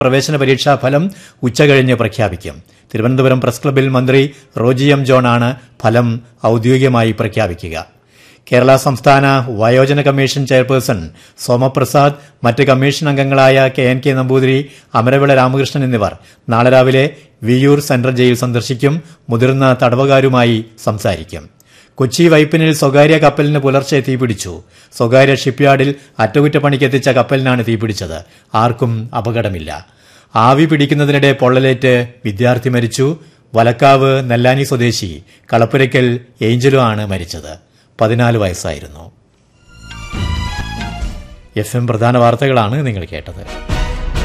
പ്രവേശന പരീക്ഷാ ഫലം ഉച്ചകഴിഞ്ഞ് പ്രഖ്യാപിക്കും തിരുവനന്തപുരം പ്രസ് ക്ലബ്ബിൽ മന്ത്രി റോജി എം ജോണാണ് ഫലം ഔദ്യോഗികമായി പ്രഖ്യാപിക്കുക കേരള സംസ്ഥാന വയോജന കമ്മീഷൻ ചെയർപേഴ്സൺ സോമപ്രസാദ് മറ്റ് കമ്മീഷൻ അംഗങ്ങളായ K N K Namboothiri Amaravila Ramakrishnan എന്നിവർ നാളെ രാവിലെ വിയൂർ സെൻട്രൽ ജയിൽ സന്ദർശിക്കും മുതിർന്ന തടവുകാരുമായി സംസാരിക്കും കൊച്ചി വൈപ്പിനിൽ സ്വകാര്യ കപ്പലിന് പുലർച്ചെ തീപിടിച്ചു സ്വകാര്യ ഷിപ്പ്യാർഡിൽ അറ്റകുറ്റപ്പണിക്കെത്തിച്ച കപ്പലിനാണ് തീപിടിച്ചത് ആർക്കും അപകടമില്ല ആവി പിടിക്കുന്നതിനിടെ പൊള്ളലേറ്റ് വിദ്യാർത്ഥി മരിച്ചു വലക്കാവ് നെല്ലാനി സ്വദേശി കളപ്പുരയ്ക്കൽ ഏഞ്ചലോ ആണ് മരിച്ചത് പതിനാല് വയസ്സായിരുന്നു എഫ് എം പ്രധാന വാർത്തകളാണ് നിങ്ങൾ കേട്ടത്